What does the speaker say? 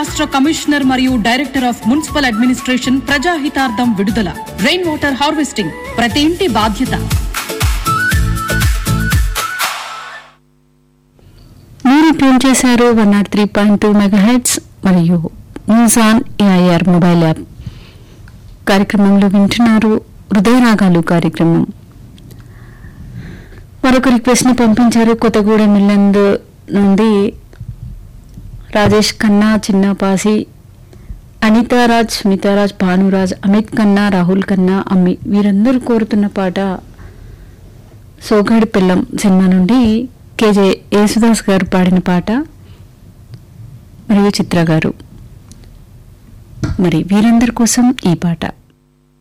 రాష్ట్ర కమిషనర్ మరియు director of municipal administration ప్రజాహితార్థం విడుదల రెయిన్ వాటర్ హార్వెస్టింగ్ ప్రతి ఇంటి బాధ్యత మీరు ట్యూన్ చేశారు one nought three point two megahertz మరియు news on AIR mobile app కార్యక్రమంలో వింటున్నారు హృదయరాగాలు కార్యక్రమం మరొక రిక్వెస్ట్ ని పంపించారు కొత్తగూడెం ఇల్లందు నుండి రాజేష్ ఖన్నా చిన్నపాసి అనితారాజ్ స్మితారాజ్ భానురాజ్ అమిత్ ఖన్నా రాహుల్ ఖన్నా అమ్మి వీరందరూ కోరుతున్న పాట సోగాడి పిల్లం సినిమా నుండి కేజే యేసుదాస్ గారు పాడిన పాట మరియు చిత్ర గారు మరి వీరందరి కోసం ఈ పాట